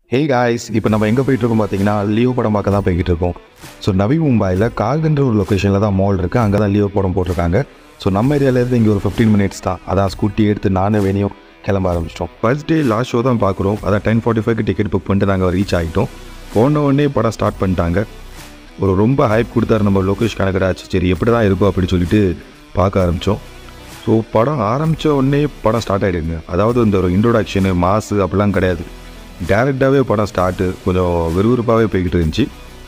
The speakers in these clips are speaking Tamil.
ஹே காய்ஸ் இப்போ நம்ம எங்கே போயிட்டு இருக்கோம் பார்த்தீங்கன்னா லியோ படம் பார்க்க தான் போய்கிட்டு இருக்கோம் ஸோ நவி மும்பையில் கால்கன்ற ஒரு லொக்கேஷனில் தான் மால் இருக்குது அங்கே தான் லியோ படம் போட்டிருக்காங்க ஸோ நம்ம ஏரியாவிலேருந்து இங்கே ஒரு ஃபிஃப்டீன் மினிட்ஸ் தான் அதான் ஸ்கூட்டி எடுத்து நானும் வேணியும் கிளம்ப ஆரம்பிச்சிட்டோம் ஃபர்ஸ்ட் டே லாஸ்ட் ஷோ தான் பார்க்குறோம் அதான் டென் ஃபார்ட்டி ஃபைவ்க்கு டிக்கெட் புக் பண்ணிட்டு நாங்கள் ரீச் ஆகிட்டோம் போன உடனே படம் ஸ்டார்ட் பண்ணிட்டாங்க ஒரு ரொம்ப ஹைப் கொடுத்தாரு நம்ம லோகேஷ் கனகராஜ் சரி எப்படி தான் இருக்கும் அப்படின்னு சொல்லிட்டு பார்க்க ஆரம்பித்தோம் ஸோ படம் ஆரம்பித்த உடனே படம் ஸ்டார்ட் ஆகிடுங்க அதாவது இந்த ஒரு இன்ட்ரோடக்ஷனு மாசு அப்படிலாம் கிடையாது டேரெக்டாகவே படம் ஸ்டார்ட்டு கொஞ்சம் விறுவிறுப்பாகவே போய்கிட்டு இருந்துச்சு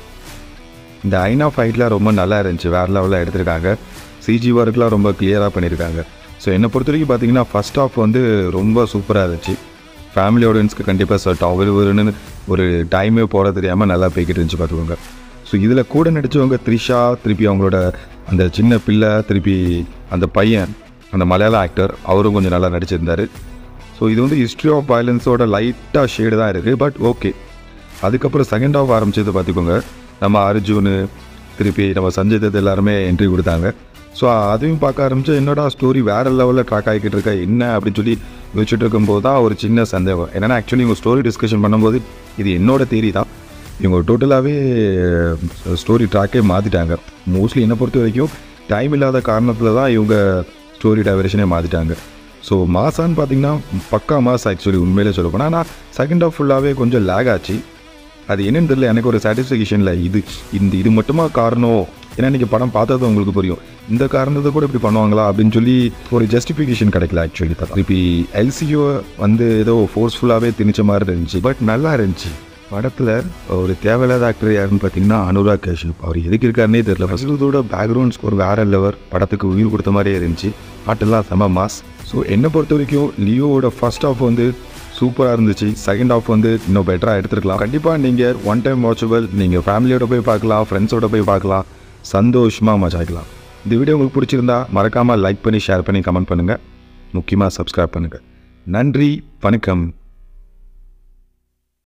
இந்த ஐனா ஃபைட்லாம் ரொம்ப நல்லா இருந்துச்சு வேறு லெவலில் எடுத்திருக்காங்க சிஜி ஒர்க்லாம் ரொம்ப கிளியராக பண்ணியிருக்காங்க ஸோ என்னை பொறுத்த வரைக்கும் பார்த்தீங்கன்னா ஃபஸ்ட் ஆஃப் வந்து ரொம்ப சூப்பராக இருந்துச்சு ஃபேமிலி ஆடியன்ஸ்க்கு கண்டிப்பாக செட் ஆகும் விறுவிறுன்னு ஒரு டைமே போட தெரியாமல் நல்லா போய்கிட்டு இருந்துச்சு பார்த்துக்கோங்க ஸோ இதில் கூட நடித்தவங்க த்ரிஷா திருப்பி அவங்களோட அந்த சின்ன பிள்ளை திருப்பி அந்த பையன் அந்த மலையாள ஆக்டர் அவரும் கொஞ்சம் நல்லா நடிச்சிருந்தார் ஸோ இது வந்து ஹிஸ்ட்ரி ஆஃப் வயலன்ஸோட லைட்டாக ஷேடு தான் இருக்குது பட் ஓகே அதுக்கப்புறம் செகண்ட் ஆஃப் ஆரம்பிச்சது பார்த்துக்கோங்க நம்ம அர்ஜுன் திருப்பி நம்ம சஞ்சய் தத் எல்லாருமே என்ட்ரி கொடுத்தாங்க ஸோ அதையும் பார்க்க ஆரம்பிச்சு என்னடா ஸ்டோரி வேறு லெவலில் ட்ராக் ஆகிக்கிட்டு இருக்கா என்ன அப்படின்னு சொல்லி யோசிச்சுட்டு இருக்கும்போது தான் ஒரு சின்ன சந்தேகம் என்னென்னா ஆக்சுவலி இவங்க ஸ்டோரி டிஸ்கஷன் பண்ணும்போது இது என்னோட தேரி தான் இவங்க டோட்டலாகவே ஸ்டோரி ட்ராக்கே மாற்றிட்டாங்க மோஸ்ட்லி என்னை பொறுத்த வரைக்கும் டைம் இல்லாத காரணத்தில் தான் இவங்க ஸ்டோரி டைவரேஷனே மாற்றிட்டாங்க ஸோ மாசான்னு பார்த்தீங்கன்னா பக்கா மாஸ் ஆக்சுவலி உண்மையிலே சொல்ல போனால் ஆனால் செகண்ட் ஆஃப் ஃபுல்லாகவே கொஞ்சம் லேக் ஆச்சு அது என்னன்னு தெரியல எனக்கு ஒரு சாட்டிஸ்ஃபேக்ஷனில் இது இந்த இது மட்டுமா காரணம் ஏன்னா நீங்கள் படம் பார்த்தது உங்களுக்கு புரியும் இந்த காரணத்தை கூட இப்படி பண்ணுவாங்களா அப்படின்னு சொல்லி ஒரு ஜஸ்டிஃபிகேஷன் கிடைக்கல ஆக்சுவலி திருப்பி எல்சிஓ வந்து ஏதோ ஃபோர்ஸ்ஃபுல்லாகவே திணிச்ச மாதிரி இருந்துச்சு பட் நல்லா இருந்துச்சு படத்தில் ஒரு தேவையில்லாத ஆக்டர் யாருன்னு பார்த்தீங்கன்னா அனுராக் கஷ்யப் அவர் எதுக்கு இருக்காருனே தெரியல ஃபஸ்ட்டோட பேக்ரவுண்ட் ஸ்கோர் வேற லெவர் படத்துக்கு உயிர் கொடுத்த மாதிரியே இருந்துச்சு பாட்டெல்லாம் செம மாஸ் ஸோ என்னை பொறுத்த வரைக்கும் லியோவோட ஃபர்ஸ்ட் ஆஃப் வந்து சூப்பராக இருந்துச்சு செகண்ட் ஆஃப் வந்து இன்னும் பெட்டராக எடுத்துருக்கலாம் கண்டிப்பாக நீங்கள் ஒன் டைம் வாட்சபிள் நீங்கள் ஃபேமிலியோட போய் பார்க்கலாம் ஃப்ரெண்ட்ஸோட போய் பார்க்கலாம் சந்தோஷமாக மஜாக்கலாம் இந்த வீடியோ உங்களுக்கு பிடிச்சிருந்தா மறக்காமல் லைக் பண்ணி ஷேர் பண்ணி கமெண்ட் பண்ணுங்கள் முக்கியமாக சப்ஸ்கிரைப் பண்ணுங்கள் நன்றி வணக்கம்